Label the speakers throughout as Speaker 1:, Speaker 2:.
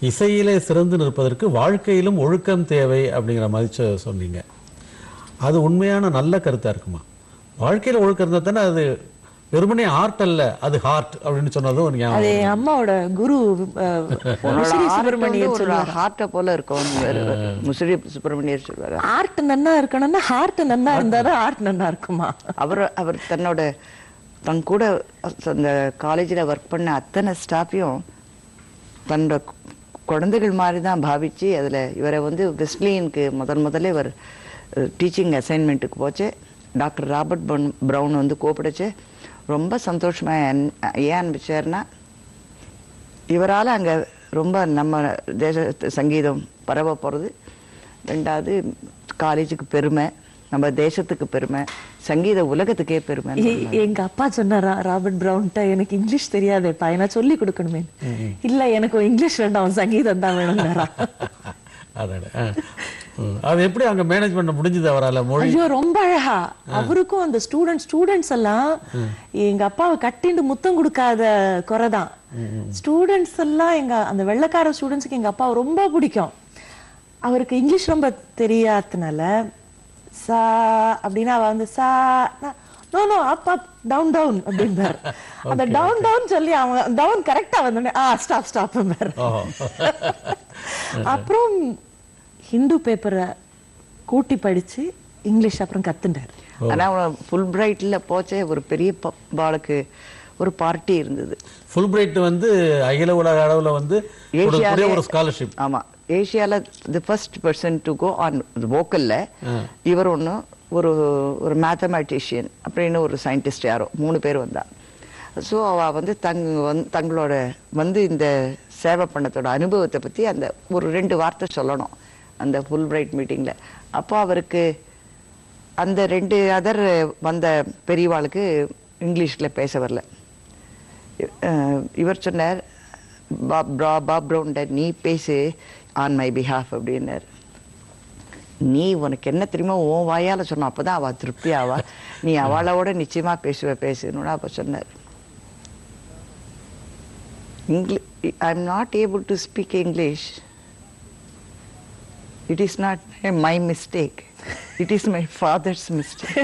Speaker 1: இசையிலே சிறந்து நிற்பதற்கு வாழ்க்கையிலும் ஒழுக்கம் தேவை அப்படிங்கிற மாதிரி சொ- சொன்னீங்க அது உண்மையான நல்ல கருத்தா இருக்குமா வாழ்க்கையில ஒழுக்கம் இருந்தா தானே அது வெறுமனே ஆர்ட் அல்ல அது ஹார்ட் அப்படின்னு சொன்னதும் ஒரு ஞாபகம்
Speaker 2: அது என் அம்மாவோட குரு அஹ், முசிறி சுப்பிரமணியர்
Speaker 3: ஒரு
Speaker 2: சொல்லுவாங்க
Speaker 3: ஹார்ட்டை போல இருக்கும் முசிறி சுப்பிரமணியர் சொல்லுவாங்க
Speaker 2: ஆர்ட் நன்னா இருக்கணும்னா ஹார்ட் நன்னா இருந்தாதான் ஆர்ட் நன்னா இருக்குமா
Speaker 3: அவர் அவர் தன்னோட தன் கூட அந்த காலேஜில் ஒர்க் பண்ண அத்தனை ஸ்டாஃபையும் தன்னோட கு- குழந்தைகள் மாதிரி தான் பாவிச்சு அதில் இவரை வந்து வெஸ்லியனுக்கு முதல் முதல்ல இவர் டீச்சிங் அசைன்மெண்ட்டுக்கு போச்சு டாக்டர் ராபர்ட் பவுன் ப்ரவுன் வந்து கூப்பிடுச்சு ரொம்ப சந்தோஷமா ஏன் ஏன் அனுப்பிச்சாருன்னா இவரால் அங்கே ரொம்ப நம்ம தேச சங்கீதம் பரவ போகிறது ரெண்டாவது காலேஜுக்கு பெருமை நம்ம தேசத்துக்கு பெருமை சங்கீத உலகத்துக்கே பெருமை
Speaker 2: எ- எங்க அப்பா சொன்னாரா ராபர்ட் பிரவுன்ட்ட எனக்கு இங்கிலீஷ் தெரியாதேப்பா என்ன சொல்லி கொடுக்கணுமே இல்ல எனக்கு இங்கிலீஷ் வேண்டாம் சங்கீதம் தான் வேணும்னாரா
Speaker 1: அடடே. ஆ. ம். அது எப்படி அங்க மேனேஜ் பண்ண முடிஞ்சது அவரால மொழி
Speaker 2: ஐயோ ரொம்ப அழகா அவருக்கும் அந்த ஸ்டூடெண்ட் ஸ்டூடெண்ட்ஸ் எல்லாம் எங்க அப்பாவை கட்டிண்டு முத்தம் கொடுக்காத குறைதான் ஸ்டூடெண்ட்ஸ் எல்லாம் எங்க அந்த வெள்ளைக்கார ஸ்டூடெண்ட்ஸ்க்கு எங்க அப்பாவை ரொம்ப பிடிக்கும் அவருக்கு இங்கிலீஷ் ரொம்ப தெரியாதனால சா அப்படின்னா அவ வந்து சா no no up up down down அப்படின்பார் அந்த டவுன் டவுன் சொல்லி அவன் டவுன் கரெக்டா வந்தோடனே ஆ ஸ்டாப் ஸ்டாப்
Speaker 1: ஓஹோ.
Speaker 2: அப்புறம் ஹிந்து பேப்பரை கூட்டி படிச்சு இங்கிலீஷ் அப்புறம் கத்துட்டார்
Speaker 3: ஆனா ஃபுல் பிரைட்ல போச்சே ஒரு பெரிய ப- பாலுக்கு ஒரு பார்ட்டி இருந்தது
Speaker 1: ஃபுல் பிரைட் வந்து அகில உலக அளவுல வந்து கொடுக்கக்கூடிய
Speaker 3: ஏசியாலே-
Speaker 1: ஒரு ஸ்காலர்ஷிப்
Speaker 3: ஆமா ஏசியால the first person to go on வோக்கல்ல இவர் ஒண்ணு ஒரு ஒரு மேத்தமேட்டிஷியன் அப்படின்னு ஒரு சயின்டிஸ்ட் யாரோ மூணு பேர் வந்தா ஸோ அவ வந்து தங் வந்து தங்களோட வந்து இந்த சேவை பண்ணத்தோட அனுபவத்தை பத்தி அந்த ஒரு ரெண்டு வார்த்தை சொல்லணும் அந்த ஃபுல் பிரைட் மீட்டிங்ல அப்போ அவருக்கு அந்த ரெண்டு அதர் வந்த பெரியவாளுக்கு இங்கிலீஷ்ல பேச வரல அஹ் இவர் சொன்னார் பாப் பிரா- பாப் ப்ரௌன்ட நீ பேசு ஆன் மை பிஹாஃப் அப்படின்னார் நீ உனக்கு என்ன தெரியுமோ உன் வாயால சொன்ன அப்பதான் அவ திருப்தி ஆவா நீ அவளோட நிச்சயமா பேசுவ பேசுன்னு அப்ப சொன்னார் English I am not able to speak English it is not my mistake it is my father's mistake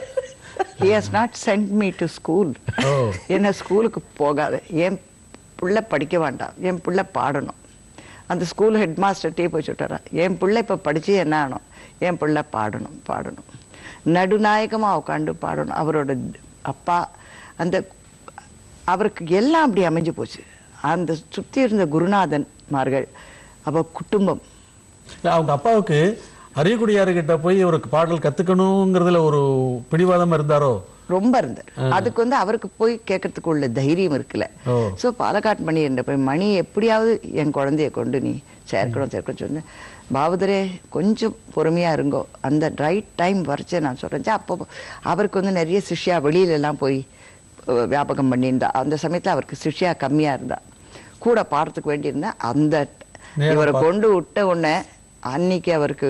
Speaker 3: he has not sent me to school
Speaker 1: oh.
Speaker 3: என்ன ஸ்கூலுக்கு போகாத என் புள்ள படிக்க வேண்டாம் என் புள்ள பாடணும் அந்த ஸ்கூல் ஹெட் மாஸ்டர்கிட்டே போய் சொல்லிட்டாரா என் புள்ள இப்போ படிச்சு என்ன ஆகணும் என் புள்ள பாடணும் பாடணும் நடுநாயகமா உட்காந்து பாடணும் அவரோட அப்பா அந்த அவருக்கு எல்லாம் அப்படி அமைஞ்சு போச்சு அந்த சுத்தி இருந்த குருநாதன் மார்கள் அவ குடும்பம்
Speaker 1: இல்ல, அவங்க அப்பாவுக்கு அரியக்குடியாருக்கிட்ட போய் ஒரு பாடல் கத்துக்கணுங்கிறதுல ஒரு பிடிவாதம் இருந்தாரோ
Speaker 3: ரொம்ப இருந்தார் அதுக்கு வந்து அவருக்கு போய் கேட்கறதுக்கு உள்ள தைரியம் இருக்குல்ல
Speaker 1: ஓ.
Speaker 3: சோ பாலக்காட்டு மணி என்ற போய் மணி எப்படியாவது என் குழந்தைய கொண்டு நீ சேர்க்கணும் சேர்க்கணும் சொன்னேன் பாவதரே கொஞ்சம் பொறுமையா இருங்கோ அந்த ரைட் டைம் வரைச்சே நான் சொல்றேன் அப்போ அவருக்கு வந்து நிறைய சிஷ்யா வெளியில எல்லாம் போய் அஹ், வியாபகம் பண்ணியிருந்தா அந்த சமயத்துல அவருக்கு சிஷ்யா கம்மியா இருந்தா கூட பாடுறதுக்கு வேண்டியிருந்தா அந்த
Speaker 1: நேரா
Speaker 3: இவரை
Speaker 1: பா-
Speaker 3: கொண்டு விட்ட உடனே அன்னைக்கு அவருக்கு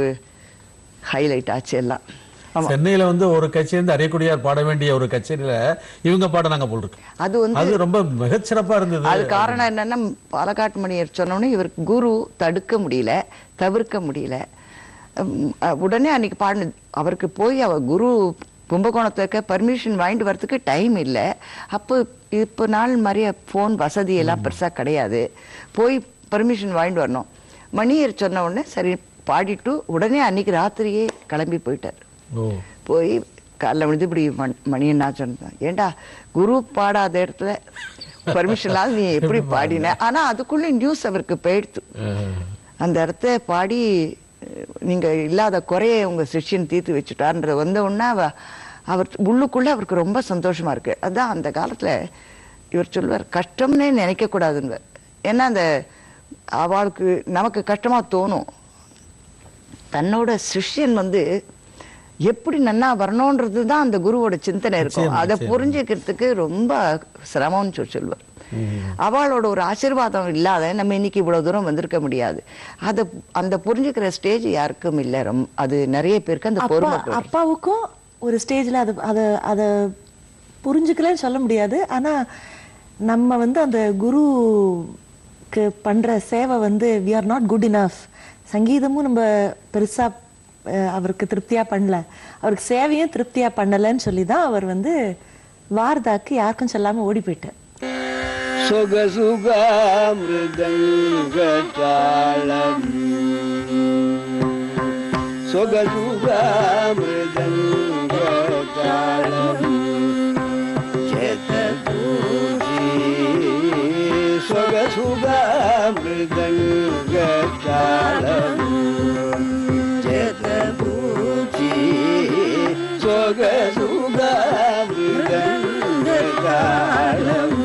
Speaker 3: ஹைலைட் ஆச்சு எல்லாம் ஆமா.
Speaker 1: சென்னையில வந்து ஒரு கச்சேரி வந்து அரியக்குடியார் பாட வேண்டிய ஒரு கச்சேரியில இவங்க பாடினாங்க போல் இருக்கு
Speaker 3: அது வந்து
Speaker 1: அது ரொம்ப மிகச்சிறப்பா இருந்தது
Speaker 3: அது காரணம் என்னன்னா பாலக்காட்டு மணியர் சொன்னோடனே இவருக்கு குரு தடுக்க முடியல தவிர்க்க முடியல உம், அஹ், உடனே அன்னைக்கு பாடின அவருக்கு போய் அவ குரு கும்பகோணத்துக்கு பர்மிஷன் வாங்கிட்டு வரதுக்கு டைம் இல்லை அப்போ இப்போ நாள் மாதிரியே ஃபோன் வசதி எல்லாம் பெருசா கிடையாது போய் பர்மிஷன் வாங்கிட்டு வரணும் மணியர் சொன்ன உடனே சரி பாடிட்டு உடனே அன்னைக்கு ராத்திரியே கிளம்பி போயிட்டார்
Speaker 1: ஓ
Speaker 3: போய் காலைல விழுந்து இப்படி மண்- மணி என்ன சொன்னான் ஏண்டா குரு பாடாத இடத்துல பர்மிஷன் இல்லாத நீ எப்படி பாடின ஆனா அதுக்குள்ள நியூஸ் அவருக்கு போயிடுத்து
Speaker 1: அஹ்,
Speaker 3: அந்த இடத்த பாடி அஹ், நீங்க இல்லாத குறைய உங்க சிஷ்யன் தீர்த்து வச்சுட்டார்ன்றது வந்த உடனே அவ அவர் உள்ளுக்குள்ள அவருக்கு ரொம்ப சந்தோஷமா இருக்கு அதான் அந்த காலத்துல இவர் சொல்வார் கஷ்டம்னே நினைக்க கூடாதுங்க ஏன்னா அந்த அவளுக்கு நமக்கு கஷ்டமா தோணும் தன்னோட சிஷ்யன் வந்து எப்படி நன்னா வரணும்ன்றது தான் அந்த குருவோட சிந்தனை இருக்கும்
Speaker 1: நிச்சயமா,
Speaker 3: அதை
Speaker 1: நிச்சயமா.
Speaker 3: புரிஞ்சுக்கிறதுக்கு ரொம்ப சிரமம்னு சொல்லி சொல்லுவார் அவளோட ஒரு ஆசீர்வாதம் இல்லாத நம்ம இன்னைக்கு இவ்வளவு தூரம் வந்திருக்க முடியாது அத அந்த புரிஞ்சுக்கிற ஸ்டேஜ் யாருக்கும் இல்ல ரொம்ப அது நிறைய பேருக்கு அந்த
Speaker 2: அப்பா
Speaker 3: பொறுமை போயிடும்.
Speaker 2: அப்பாவுக்கும் ஒரு ஸ்டேஜ்ல அது அத அத புரிஞ்சுக்கலன்னு சொல்ல முடியாது ஆனா நம்ம வந்து அந்த குரு சங்கீதத்துக்கு பண்ற சேவை வந்து we are not good enough சங்கீதமும் நம்ம பெருசா அஹ், அவருக்கு திருப்தியா பண்ணல அவருக்கு சேவையும் திருப்தியா பண்ணலன்னு சொல்லி தான் அவர் வந்து வார்தாக்கு யாருக்கும் சொல்லாம ஓடி போயிட்டார்
Speaker 4: சொக சுக மிருதங்க தாளம் சொக சுக மிருதங்க தாளம் சேத பூஜி சொக சுக மிருதங்க தாளம் சேத பூஜி சொக சுக மிருதங்க தாளம்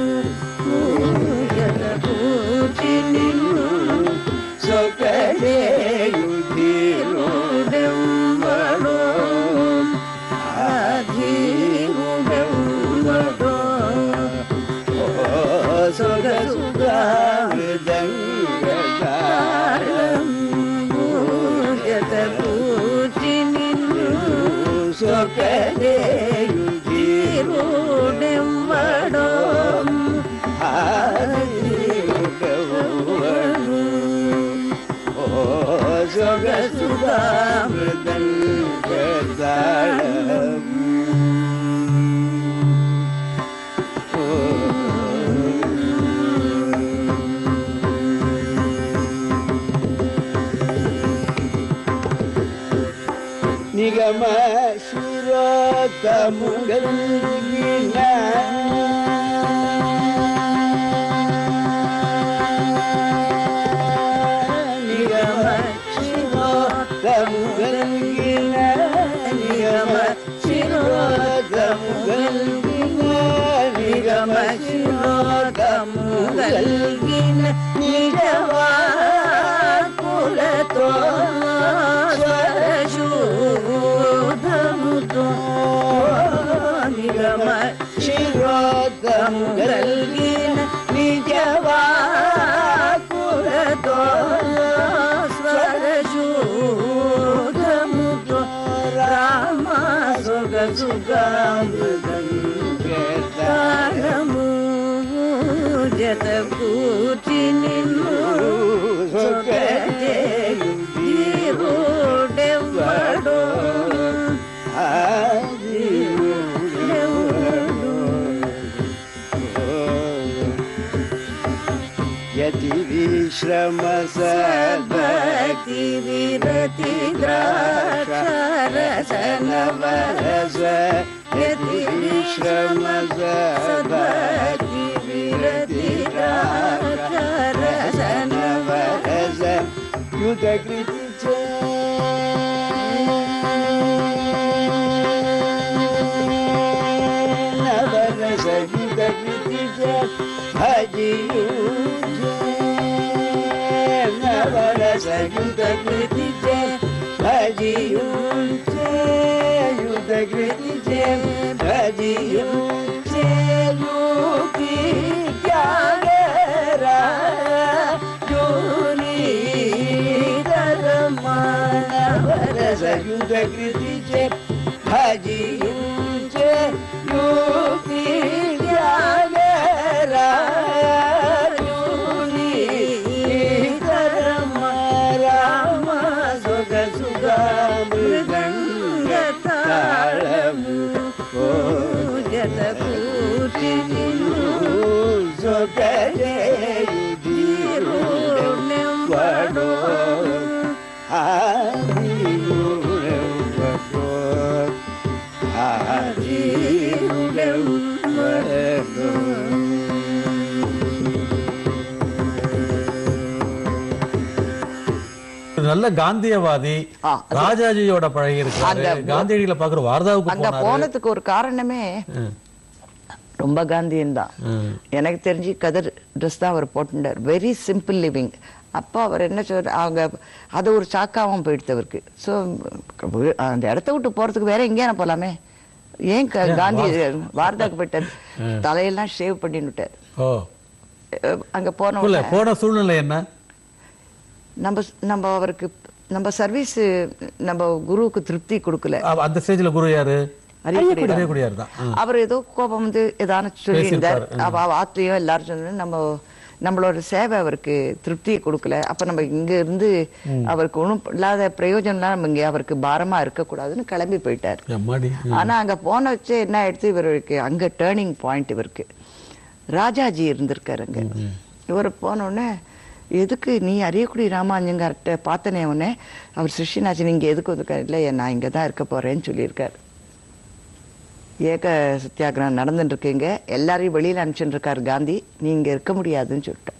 Speaker 4: நிகம சுரோத்த முகல்கின நிகம சுரோத்த முகல்கின நிகம சுரோத்த முகல்கின நிகம சுரோத்த முகல்கின நிஜவா குலத்தோ ಸ್ವರಶೂಧಮುತೋ ನಿಗಮ ಶಿರೋದಮುಗಲ್ಗಿನ ನಿಜವಾ ಕುಲತೋ ಸ್ವರಶೂಧಮುತೋ ರಾಮ ಸುಗ ಸುಗಾಮೃತಮು ಜತ ಕೂಟಿ ನಿನ್ನು ೀರೋಡೆವಡೋ ಯತಿ ವಿಶ್ರಮ ಸದತಿ ವಿರತಿ ದ್ರಾಕ್ಷರಸನವರಸ ಯತಿ ವಿಶ್ರಮ ಸದತಿ ವಿರತಿ ದ್ರಾಕ್ಷರಸನವರಸ ಯುತ ಕೃತಿ ನವರಸ ಯುತ ಕೃತಿ ಭಜಿಯು ನವರಸ ಯುತ ಕೃತಿ ಭಜಿಯು ಯುತ ಕೃತಿ ಭಜಿಯು ಯುತಿ ತ್ಯಾಗರ ಮಾನವರಸ ಯುತ ಕೃತಿ ಭಜಿಯು ಯುತಿ ತ್ಯಾಗರ ರಾಮ ಸುಗ ಸುಗ ಮೃದಂಗ ತಾಳಮು ಜತ ಕೂಟಿ ಸೊಗಡೆ ಬಡೋ
Speaker 1: ஒரு நல்ல காந்தியவாதி
Speaker 3: ஆ,
Speaker 1: ராஜாஜியோட பழகி இருக்காரு
Speaker 3: அந்த-
Speaker 1: காந்தியடியில பாக்குற வார்தாவுக்கு
Speaker 3: அங்க
Speaker 1: போனாரு
Speaker 3: போனதுக்கு ஒரு காரணமே ரொம்ப காந்தியன் தான்
Speaker 1: ம்.
Speaker 3: எனக்கு தெரிஞ்சு கதர் ட்ரெஸ் தான் அவர் போட்டுட்டார் வெரி சிம்பிள் லிவிங் அப்போ அவர் என்ன சொல்ற அவங்க அது ஒரு சாக்காவும் போயிடுத்து அவருக்கு ஸோ அந்த இடத்த விட்டு போறதுக்கு வேற எங்கேயான போலாமே ஏன் க- காந்தி வார்தாக்கு போயிட்டார் தலையெல்லாம் ஷேவ் பண்ணிவிட்டார்
Speaker 1: ஓ
Speaker 3: அங்க போன
Speaker 1: இல்ல
Speaker 3: உடனே
Speaker 1: போன சூழ்நிலை என்ன
Speaker 3: நம்ம நம்ம அவருக்கு நம்ம சர்வீஸ் நம்ம குருவுக்கு திருப்தி கொடுக்கல
Speaker 1: அவ- அந்த ஸ்டேஜ்ல குரு யாரு
Speaker 3: அரியக்குடி
Speaker 1: அரியக்குடியார் தான் ஆ.
Speaker 3: அவர் ஏதோ கோபம் வந்து ஏதான சொல்லியிருந்தார்
Speaker 1: பேசியிருப்பாரு.
Speaker 3: அவ ஆத்திரியம் எல்லாரும் சொன்னது நம்ம நம்மளோட சேவை அவருக்கு திருப்தியை கொடுக்கல அப்ப நம்ம இங்க இருந்து அவருக்கு ஒன்றும் இல்லாத பிரயோஜனம்லாம் நம்ம இங்க அவருக்கு பாரமா இருக்கக்கூடாதுன்னு கிளம்பி போயிட்டார்
Speaker 1: அம்மாடி
Speaker 3: ஆனா அங்க போன வச்சு என்ன ஆயிடுச்சு இவருக்கு அங்க டேர்னிங் பாயிண்ட் இவருக்கு ராஜாஜி இருந்திருக்காரு அங்க இவர் போன உடனே எதுக்கு நீ அரியக்குடி ராமானுஜங்கார்ட்ட பார்த்தனே உடனே அவர் சிஷ்யனாச்சு நீங்க எதுக்கு வந்திருக்காரு இல்லை நான் இங்க தான் இருக்க போறேன்னு சொல்லியிருக்காரு ஏக சத்தியாகிரகம் நடந்துட்டு இருக்கீங்க எல்லாரையும் வெளியில அனுப்பிச்சுட்டு இருக்காரு காந்தி நீங்க இருக்க முடியாதுன்னு சொல்லிட்டேன்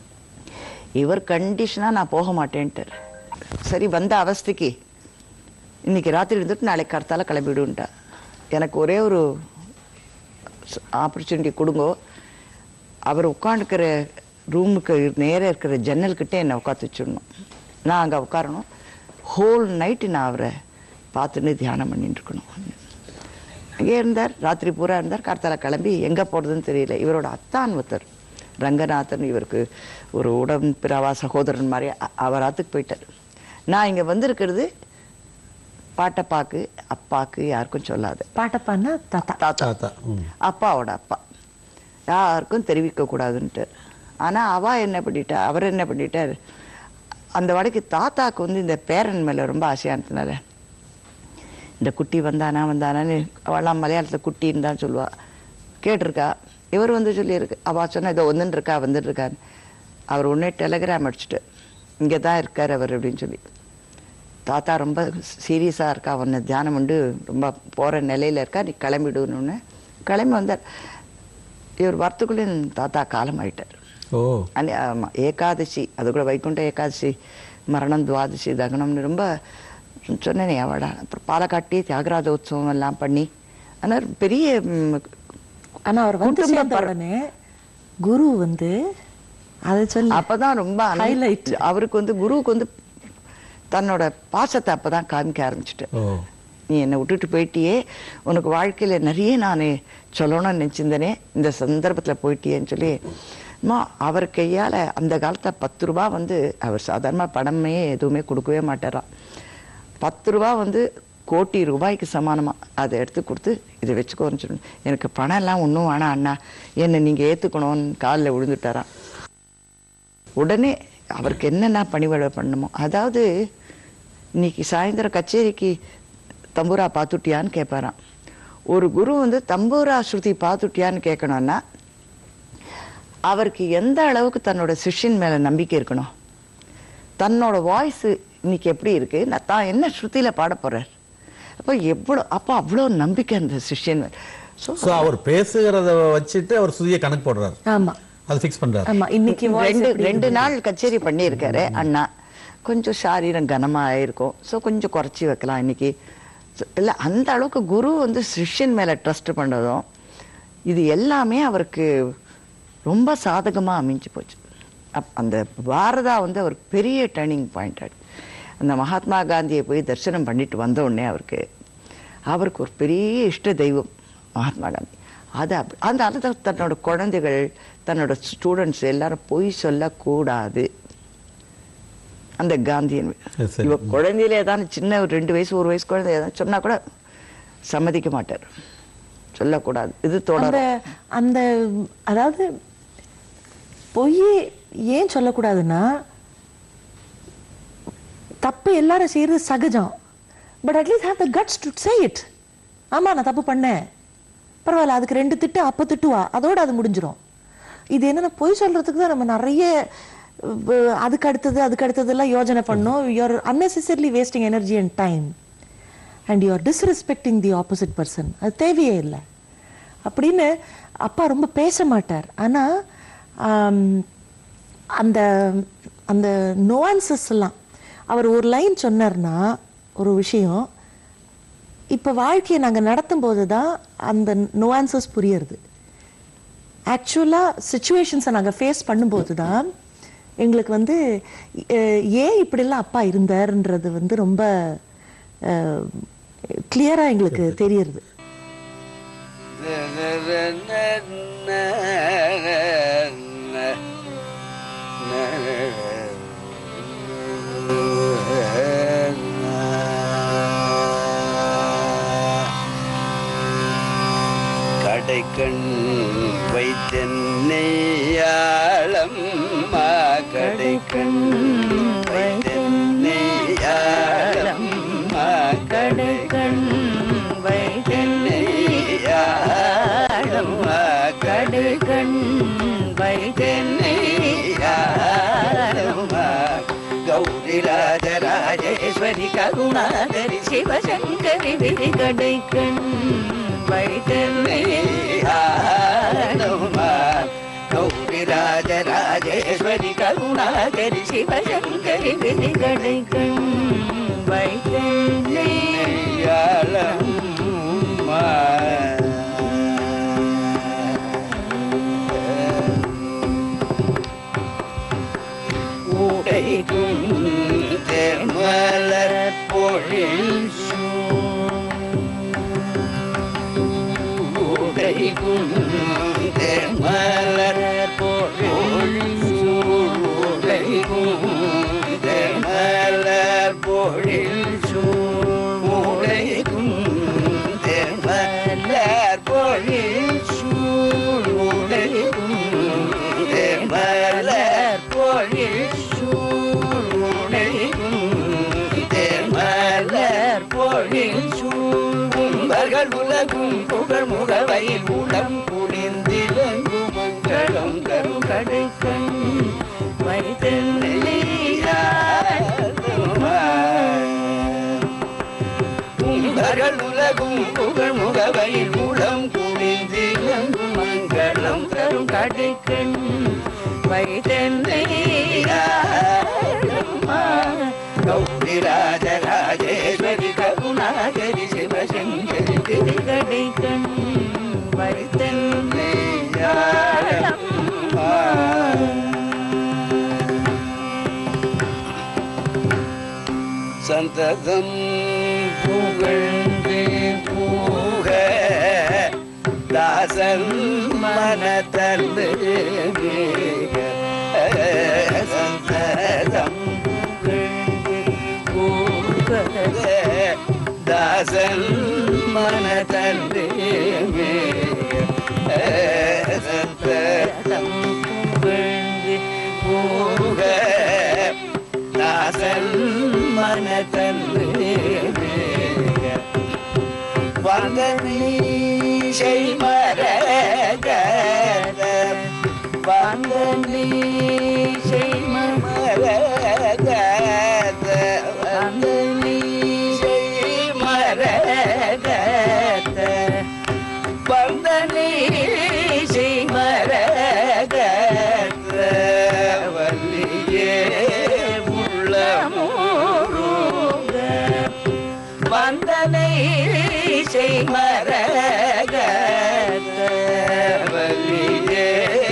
Speaker 3: இவர் கண்டிஷனா நான் போக மாட்டேன்ட்டார் சரி வந்த அவஸ்தைக்கு இன்னைக்கு ராத்திரி இருந்துட்டு நாளைக்கு கருத்தால கிளம்பிடுன்ட்டா எனக்கு ஒரே ஒரு ஆப்பர்ச்சுனிட்டி கொடுங்கோ அவர் உட்காந்துக்கிற ரூமுக்கு நேரா இருக்கிற ஜன்னல்கிட்ட என்னை உட்காந்து வச்சிடணும் நான் அங்கே உட்காரணும் ஹோல் நைட்டு நான் அவரை பார்த்துன்னு தியானம் பண்ணிட்டு இருக்கணும் அங்கே இருந்தார் ராத்திரி பூரா இருந்தார் கார்த்தால கிளம்பி எங்கே போகிறதுன்னு தெரியல இவரோட அத்தான் ஒருத்தர் ரங்கநாதன் இவருக்கு ஒரு உடன்பிறவா சகோதரன் மாதிரி அ- அவர் ஆத்துக்கு போயிட்டார் நான் இங்கே வந்திருக்கிறது பாட்டப்பாக்கு அப்பாக்கு யாருக்கும் சொல்லாது
Speaker 2: பாட்டப்பான்னா தாத்தா
Speaker 3: தாத்தா
Speaker 1: தாத்தா ம்
Speaker 3: அப்பாவோட அப்பா யாருக்கும் தெரிவிக்க கூடாதுன்ட்டு ஆனா அவ என்ன பண்ணிட்டா அவர் என்ன பண்ணிட்டார் அந்த வடைக்கு தாத்தாக்கு வந்து இந்த பேரன் மேல ரொம்ப ஆசையானதுனால இந்த குட்டி வந்தானா வந்தானான்னு அவளாம் மலையாளத்துல குட்டின்னு தான் சொல்லுவா கேட்டிருக்கா இவர் வந்து சொல்லியிருக்கு அவ சொன்னா இதோ வந்துன்னு இருக்கா வந்துட்டு இருக்கான்னு அவர் உடனே டெலகிராம் அடிச்சுட்டு இங்கே தான் இருக்கார் அவர் அப்படின்னு சொல்லி தாத்தா ரொம்ப சீரியஸாக இருக்கா அவனை தியானம் உண்டு ரொம்ப போகிற நிலையில இருக்கா நீ கிளம்பிடுன்னு கிளம்பி வந்தார் இவர் வரத்துக்குள்ளே தாத்தா காலம் ஆயிட்டார்
Speaker 1: ஓ
Speaker 3: அன்னி- ஆமா ஏகாதசி அது கூட வைகுண்ட ஏகாதசி மரணம் துவாதசி தகனம்னு ரொம்ப சொன்னேனே அவடா அப்புறம் பாலக்காட்டி தியாகராஜ உற்சவம் எல்லாம் பண்ணி ஆனால் பெரிய ம்,
Speaker 2: ஆனா அவர் வந்து
Speaker 3: குடும்ப
Speaker 2: சேர்ந்த
Speaker 3: பர-
Speaker 2: உடனே குரு வந்து அதை சொல்லி
Speaker 3: அப்பதான் ரொம்ப அனு-
Speaker 2: Highlight.
Speaker 3: அவருக்கு வந்து குருவுக்கு வந்து தன்னோட பாசத்தை அப்பதான் காமிக்க ஆரம்பிச்சிட்டு
Speaker 1: ஓ
Speaker 3: நீ என்னை விட்டுட்டு போயிட்டியே உனக்கு வாழ்க்கையில நிறைய நான் சொல்லணும்னு நினைச்சிருந்தனே இந்த சந்தர்ப்பத்துல போயிட்டியேன்னு சொல்லி அம்மா அவர் கையால அந்த காலத்துல பத்து ரூபா வந்து அவர் சாதாரண பணமே எதுவுமே கொடுக்கவே மாட்டாராம் பத்து ரூபா வந்து கோடி ரூபாய்க்கு சமானமா அதை எடுத்து கொடுத்து இதை வச்சுக்கோன்னு சொல்லணும் எனக்கு பணம் எல்லாம் ஒன்றும் வேணாம் அண்ணா என்னை நீங்க ஏத்துக்கணும்னு காலில் விழுந்துட்டாராம் உடனே அவருக்கு என்னென்ன பணிவிடை பண்ணணுமோ அதாவது இன்னைக்கு சாயந்தரம் கச்சேரிக்கு தம்பூரா பார்த்துட்டியான்னு கேட்பாராம் ஒரு குரு வந்து தம்பூரா ஸ்ருதி பார்த்துட்டியான்னு கேட்கணும்னா அவருக்கு எந்த அளவுக்கு தன்னோட சிஷ்யன் மேல நம்பிக்கை இருக்கணும் தன்னோட வாய்ஸ் இன்னைக்கு எப்படி இருக்கு நான் தான் என்ன ஸ்ருதியில பாட போறார் அப்போ எவ்வளோ அப்போ அவ்வளோ நம்பிக்கை அந்த சிஷ்யன் மேல ஸோ
Speaker 1: ஸோ அவர் பேசுகிறத வச்சுட்டு அவர் சுதிய கணக்கு போடுறாரு
Speaker 2: ஆமா
Speaker 1: அது ஃபிக்ஸ் பண்றாரு
Speaker 2: ஆமா இன்னைக்கு voice
Speaker 3: ரெண்டு
Speaker 2: எப்படி
Speaker 3: ரெண்டு
Speaker 2: இருக்குது?
Speaker 3: நாள் கச்சேரி பண்ணியிருக்காரு அண்ணா கொஞ்சம் சாரீரம் கனமா ஆயிருக்கும் ஸோ கொஞ்சம் குறைச்சி வைக்கலாம் இன்னைக்கு So, இல்ல அந்த அளவுக்கு குரு வந்து சிஷ்யன் மேல ட்ரஸ்ட் பண்ணதும் இது எல்லாமே அவருக்கு ரொம்ப சாதகமா அமைஞ்சு போச்சு அப் அந்த பாரதா வந்து அவருக்கு பெரிய டேர்னிங் பாயிண்ட் ஆயிடுச்சு அந்த மகாத்மா காந்தியை போய் தரிசனம் பண்ணிட்டு வந்த உடனே அவருக்கு அவருக்கு ஒரு பெரிய இஷ்ட தெய்வம் மகாத்மா காந்தி அது அப்ப- அந்த அதை தன்னோட குழந்தைகள் தன்னோட ஸ்டூடெண்ட்ஸ் எல்லாரும் பொய் சொல்லக்கூடாது அந்த காந்தியன்
Speaker 1: சரி, சரி.
Speaker 3: இவ குழந்தையில ஏதாவது சின்ன ஒரு ரெண்டு வயசு ஒரு வயசு குழந்தை ஏதாவது சொன்னா கூட சம்மதிக்க மாட்டார் சொல்லக்கூடாது இது
Speaker 2: அந்த
Speaker 3: தொடரும்
Speaker 2: அந்த அதாவது பொய் ஏன் சொல்லக்கூடாதுன்னா தப்பு எல்லாரும் செய்யறது சகஜம் but at least have the guts to say it ஆமா நான் தப்பு பண்ணேன் பரவாயில்ல அதுக்கு ரெண்டு திட்டு அப்ப திட்டுவா அதோட அது முடிஞ்சிரும் இது என்னன்னா பொய் சொல்றதுக்கு தான் நம்ம நிறைய அஹ், அதுக்கு அடுத்தது அதுக்கு அடுத்ததெல்லாம் யோஜனை பண்ணோம் you're unnecessarily wasting energy and time and you're disrespecting the opposite person அது தேவையே இல்லை அப்படின்னு அப்பா ரொம்ப பேச மாட்டார் ஆனா ஆம், அந்த அந்த நோவான்சஸ் எல்லாம் அவர் ஒரு லைன் சொன்னார்னா ஒரு விஷயம் இப்போ வாழ்க்கையை நாங்கள் நடத்தும் போது தான் அந்த நோவான்சஸ் புரியறது ஆக்சுவலாக சுச்சுவேஷன்ஸை நாங்கள் ஃபேஸ் பண்ணும்போது தான் எங்களுக்கு வந்து அஹ், ஏன் இப்படிலாம் அப்பா இருந்தாருன்றது வந்து ரொம்ப கிளியராக எங்களுக்கு தெரியறது
Speaker 4: கடைக்கண் வைத்தென்னையாளம் கண் வைத்தென்னை கௌரி ராஜராஜேஸ்வரி கருணாகரி சிவசங்கரி விதி கடை கண் வைத்தென்னை கௌரி ராஜராஜேஸ்வரி கருணாகரி சிவசங்கரி விதி கடை கண் வைத்தென்னை உடைக்கும் தேமலர் பொழில் உடைக்கும் தேமலர் பொழில் உடைக்கும் தேமலர் பொழில் உடைக்கும் தேமலர் பொழில் உடைக்கும் தேமலர் பொழில் சூழ்நிலைக்கும் தேமலர் பொழில் சூழ்வர்கள் உலகும் புகழ் முகவையில் உளம் குளிர்ந்திலங்கும் மங்களம் தரும் கடைக்கண் உங்கள் உலகும் புகழ் முகவையில் உளம் குளிர்ந்திலங்கும் மங்களம் தரும் கடைக்கண் வைத்தென்னை கௌரி ராஜராஜேஸ்வரி கருணாகரி சிவசங்கரி திருகடை கண் வைத்தென்னை சந்ததம் புகழ்ந்து பூக தாசன் மனத்தல்லு சந்ததம் புகழ்ந்து பூக தாசன் மனத்தல்லு சந்ததம் புகழ்ந்து பூக தாசன் மனத்தல்லு வந்தனீஷை மரகத வந்தனீஷை மரகத வந்தனீஷை மரகத வந்தனீஷை மரகத வல்லியே உள்ளமோருக வந்தனை செய்மரகவலியே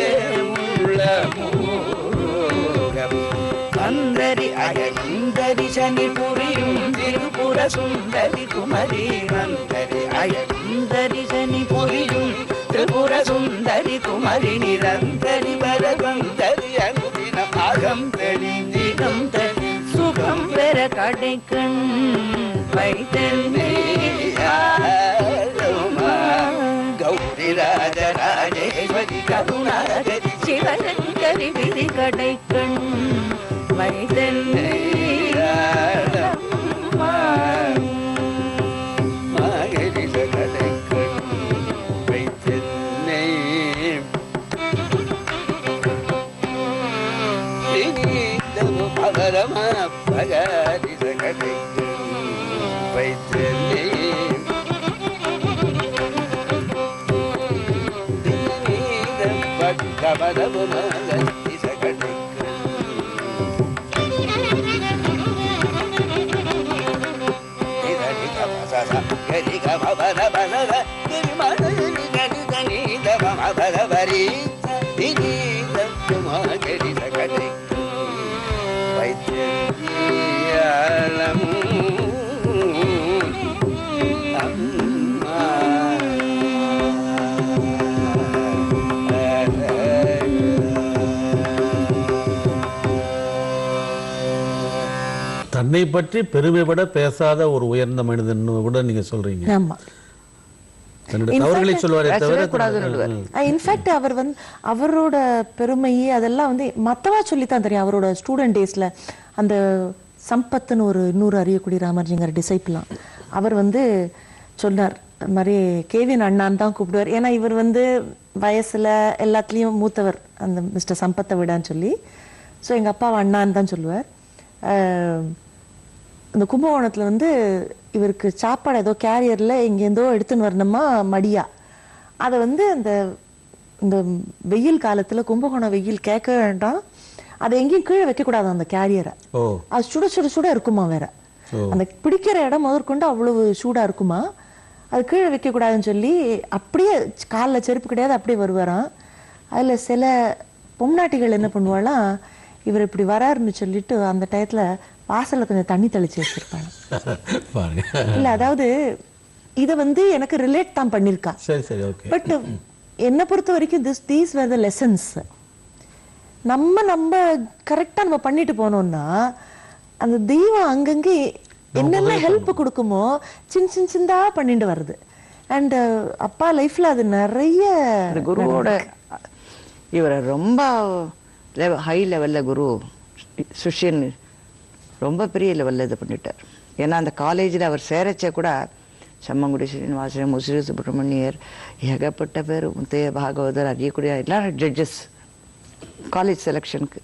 Speaker 4: உள்ளமூகம் வந்தரி அயந்தரி சனி புரியும் திருபுர சுந்தரி குமரி வந்தரி அயந்தரி சனி புரியும் திரிபுர சுந்தரி குமரி நிரந்தரி வரவந்தரி அனுதினம் அகம் தெளிந்தினம் தரி சுகம் பெற கடைக்கண் வைத்தென்னை கௌரி ராஜராஜேஸ்வரி கருணாகரி சிவசங்கரி விதி கடைக்கண் வைத்தென்னை மகரி கடைக்கண் வைத்தென்னை வினீதமு பகரம பகரிச கடைக்கு வைத்தலே வினீதம் பகவரமு மகரிச கடைக்கு கரி கம பர பர கரி மரி கரி கனி தம பர பரி வினீதம் மகரி சகடை வைத்தியம்
Speaker 1: தன்னை பற்றி பெருமைப்பட பேசாத ஒரு உயர்ந்த மனிதன் கூட நீங்க சொல்றீங்க
Speaker 2: ஆமா
Speaker 1: தன்னுடைய தவறுகளை சொல்வாரே தவிர
Speaker 3: பேசவே கூடாதுன்னுடுவார்.
Speaker 2: இன்ஃபேக்ட் அவர் வந்து அவரோட பெருமை அதெல்லாம் வந்து மத்தவா சொல்லித்தான் தெரியும் அவரோட ஸ்டூடெண்ட் டேஸ்ல அந்த சம்பத்துன்னு ஒரு இன்னொரு அறியக்கூடிய ராமர்ஜிங்கர் டிசைப்லாம் அவர் வந்து சொன்னார் இந்த மாதிரி கேவின் அண்ணான் தான் கூப்பிடுவார் ஏன்னா இவர் வந்து வயசுல எல்லாத்துலேயும் மூத்தவர் அந்த மிஸ்டர் சம்பத்தை விடான்னு சொல்லி ஸோ எங்கள் அப்பாவை அண்ணான்னு தான் சொல்லுவார் அஹ், இந்த கும்பகோணத்துல வந்து இவருக்கு சாப்பாடு ஏதோ கேரியரில் எங்கேருந்தோ எடுத்துன்னு வரணுமா மடியா அதை வந்து அந்த இந்த வெயில் காலத்துல கும்பகோணம் வெயில் கேட்க வேண்டாம் அதை எங்கேயும் கீழே வைக்கக்கூடாது அந்த கேரியரை
Speaker 1: ஓ
Speaker 2: அது சுட சுட சுட இருக்குமா வேற
Speaker 1: ஓ.
Speaker 2: அந்த பிடிக்கிற இடம் முதற்கொண்டு அவ்வளவு சூடா இருக்குமா அது கீழே வைக்கக்கூடாதுன்னு சொல்லி அப்படியே காலில் செருப்பு கிடையாது அப்படியே வருவாராம் அதுல சில பொம்நாட்டிகள் என்ன பண்ணுவாளாம் இவர் இப்படி வராருன்னு சொல்லிட்டு அந்த டயத்துல வாசல்ல கொஞ்சம் தண்ணி தெளிச்சு வச்சிருப்பாங்க
Speaker 1: பாருங்க
Speaker 2: இல்ல அதாவது இத வந்து எனக்கு ரிலேட் தான் பண்ணிருக்கா
Speaker 1: சரி சரி ஓகே
Speaker 2: பட் என்னை பொறுத்த வரைக்கும் this these were the lessons நம்ம நம்ம கரெக்டா நம்ம பண்ணிட்டு போனோம்னா அந்த தெய்வம் அங்கங்கே என்னென்ன ஹெல்ப் கொடுக்குமோ சின்ன சின்ன சின்னதா பண்ணிட்டு வருது அண்ட் அப்பா லைஃப்ல அது நிறைய
Speaker 3: அந்த குருவோட இவரை ரொம்ப ஹை லெவல்ல குரு சுஷியன் ரொம்ப பெரிய லெவல்ல இது பண்ணிட்டார் ஏன்னா அந்த காலேஜில் அவர் சேரச்ச கூட செம்மங்குடி ஸ்ரீனிவாசன் முசிறி சுப்பிரமணியர் ஏகப்பட்ட பேர் முத்தைய பாகவதர் அறியக்கூடிய எல்லாரும் ஜட்ஜஸ் காலேஜ் செலெக்ஷனுக்கு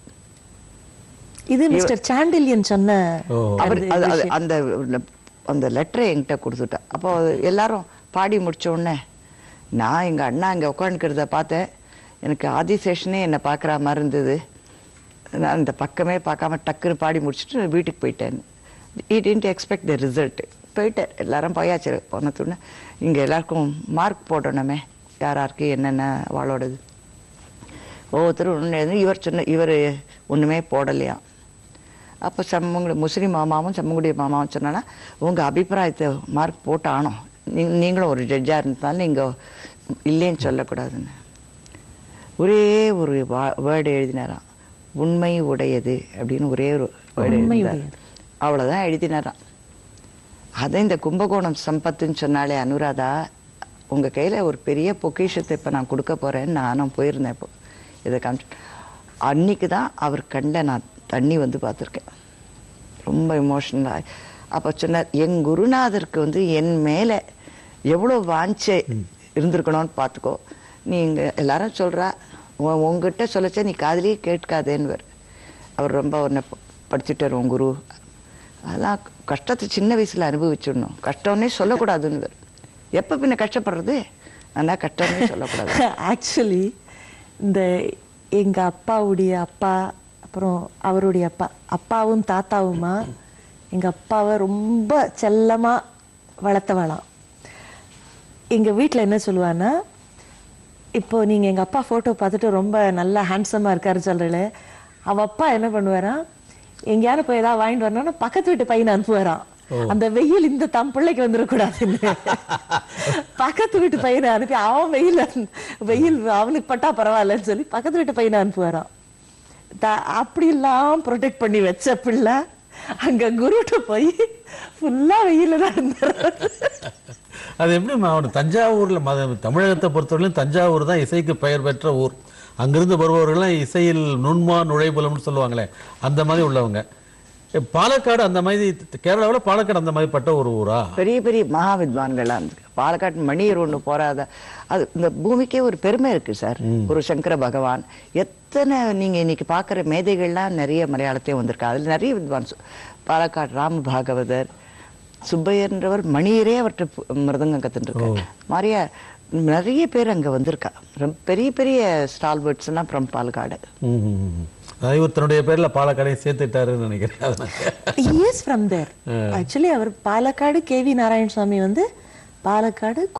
Speaker 2: இது மிஸ்டர் சாண்டில்யன் சொன்ன
Speaker 1: ஓ.
Speaker 3: அவர்
Speaker 2: அந்த
Speaker 3: அது- அது-
Speaker 2: விஷயம்.
Speaker 3: அந்த அந்த லெட்டரை என்கிட்ட கொடுத்துட்டா அப்போ எல்லாரும் பாடி முடிச்ச உடனே நான் எங்க அண்ணா இங்க உட்காந்துக்கிறத பார்த்தேன் எனக்கு ஆதிசேஷனே என்னை பார்க்குற மாதிரி இருந்தது நான் இந்த பக்கமே பார்க்காம டக்குன்னு பாடி முடிச்சுட்டு வீட்டுக்கு போயிட்டேன் I didn't expect the result போயிட்டேன் எல்லாரும் போயாச்சு போனதுன்னு இங்கே எல்லாருக்கும் மார்க் போடணுமே யார் யாருக்கு என்னென்ன வாழோடது ஒவ்வொருத்தரும் ஒன்று எழுதி இவர் சொன்ன இவர் ஒன்றுமே போடலையாம் அப்போ செம்மங்குடி முஸ்லீம் மாமாவும் செம்மங்குடி மாமாவும் சொன்னா உங்கள் அபிப்பிராயத்தை மார்க் போட்டு ஆனோம் நீ நீங்களும் ஒரு ஜட்ஜாக இருந்தாலும் நீங்கள் இல்லைன்னு சொல்லக்கூடாதுன்னு ஒரே ஒரு வேர்டு எழுதினாராம் உண்மை உடையது அப்படின்னு ஒரே ஒரு வேர்டு
Speaker 2: உண்மை
Speaker 3: எழுதினார்
Speaker 2: உடையது.
Speaker 3: அவ்வளோதான் எழுதினாராம் அதை இந்த கும்பகோணம் சம்பத்துன்னு சொன்னாலே அனுராதா உங்க கையில ஒரு பெரிய பொக்கிஷத்தை இப்ப நான் கொடுக்க போறேன்னு நானும் போயிருந்தேன் இப்போ இதை காமிச்சு அன்னைக்கு தான் அவர் கண்ணில் நான் தண்ணி வந்து பார்த்துருக்கேன் ரொம்ப இமோஷனலாக அப்போ சொன்னார் என் குருநாதருக்கு வந்து என் மேலே எவ்வளோ வாஞ்சை இருந்திருக்கணும்னு பார்த்துக்கோ நீங்க எல்லாரும் சொல்றா உன் உங்ககிட்ட சொல்லச்சே நீ காதுலயே கேட்காதேன்னு அவர் ரொம்ப உன்னை ப- படிச்சுட்டார் உன் குரு அதெல்லாம் கஷ்டத்தை சின்ன வயசுல அனுபவிச்சிடணும் கஷ்டம்னே சொல்லக்கூடாதுன்னு எப்ப பின்ன கஷ்டப்படுறது ஆனால் கஷ்டம்னே சொல்லக்கூடாது
Speaker 2: ஆக்சுவலி இந்த எங்க அப்பாவுடைய அப்பா அப்புறம் அவருடைய அப்பா அப்பாவும் தாத்தாவுமா எங்க அப்பாவை ரொம்ப செல்லமா வளர்த்தவளாம் எங்க வீட்ல என்ன சொல்லுவான்னா இப்போ நீங்க எங்க அப்பா போட்டோ பார்த்துட்டு ரொம்ப நல்லா ஹேண்ட்ஸமா இருக்காரு சொல்றீங்களே அவ அப்பா என்ன பண்ணுவாராம் எங்கேயாவது போய் ஏதாவது வாங்கிட்டு வரணும்னா பக்கத்து வீட்டு பையனை அனுப்புவாராம் அந்த வெயில் இந்த தம் பிள்ளைக்கு வந்துடக்கூடாதுன்னு பக்கத்து வீட்டு பையனை அனுப்பி அவன் வெயில் வெயில் அவனுக்கு பட்டா பரவாயில்லன்னு சொல்லி பக்கத்து வீட்டு பையனை அனுப்புவாராம் த- அப்படியெல்லாம் ப்ரொடெக்ட் பண்ணி வச்ச பிள்ளை அங்க குருட்ட போய் ஃபுல்லா வெயில தான் இருந்தாரு
Speaker 1: அது எப்படிம்மா அவனு தஞ்சாவூர்ல மத தமிழகத்தை பொறுத்தவரையிலும் தஞ்சாவூர் தான் இசைக்கு பெயர் பெற்ற ஊர் அங்கிருந்து வருபவர்கள்லாம் இசையில் நுண்மா நுழைபுலம்னு சொல்லுவாங்களே அந்த மாதிரி உள்ளவங்க எ, பாலக்காடு அந்த மாதிரி கேரளாவுல பாலக்காடு அந்த மாதிரி பட்ட ஒரு ஊரா
Speaker 3: பெரிய பெரிய மகா வித்வான்கள்லாம் இருக்கு பாலக்காட்டு மணியர் ஒண்ணு போறாத அது இந்த பூமிக்கே ஒரு பெருமை இருக்கு சார் ஒரு சங்கர பகவான் எத்தனை நீங்க இன்னைக்கு பார்க்குற மேதைகள்லாம் நிறைய மலையாளத்தையும் வந்திருக்கா அதுல நிறைய வித்வான்ஸ் பாலக்காடு ராம பாகவதர் சுப்பையர்ன்றவர் மணியரே அவர்கிட்ட பு- மிருதங்கம் கத்துட்டு மாதிரியா நிறைய பேர் அங்க வந்திருக்கா ரொம்ப பெரிய பெரிய ஸ்டால்பர்ட்ஸ் எல்லாம் ஃப்ரம் பாலக்காடு
Speaker 1: ம், ம், ம். அதாவது இவர் தன்னுடைய பேர்ல பாலக்காடையும் சேர்த்துட்டாருன்னு நினைக்கிறேன் அதனால.
Speaker 2: இஸ் ஃப்ரம் தேர் ஆக்சுவலி அவர் பாலக்காடு கேவி நாராயண சுவாமி வந்து பாலக்காடு